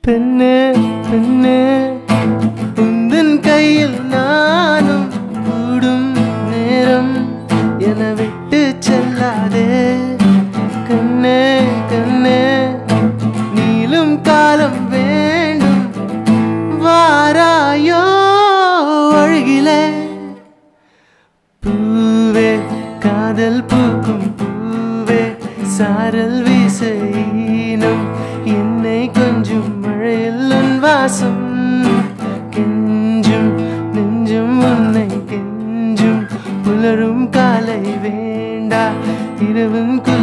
பெண்ணே பெண்ணே உந்தன் கையில் நானும் கூடும் நேரம் என விட்டு செல்லாதே கண்ணே கண்ணே நீளும் காலம் வேண்டும் வாராயோ அழகிலே பூவே காதல் பூக்கும் பூவே சாரல் வீசையினும் என்னை கொஞ்சம் மழையில் உன் வாசம் கெஞ்சும் நெஞ்சும் உன்னை கெஞ்சும் புலரும் காலை வேண்டா இரவும் குல்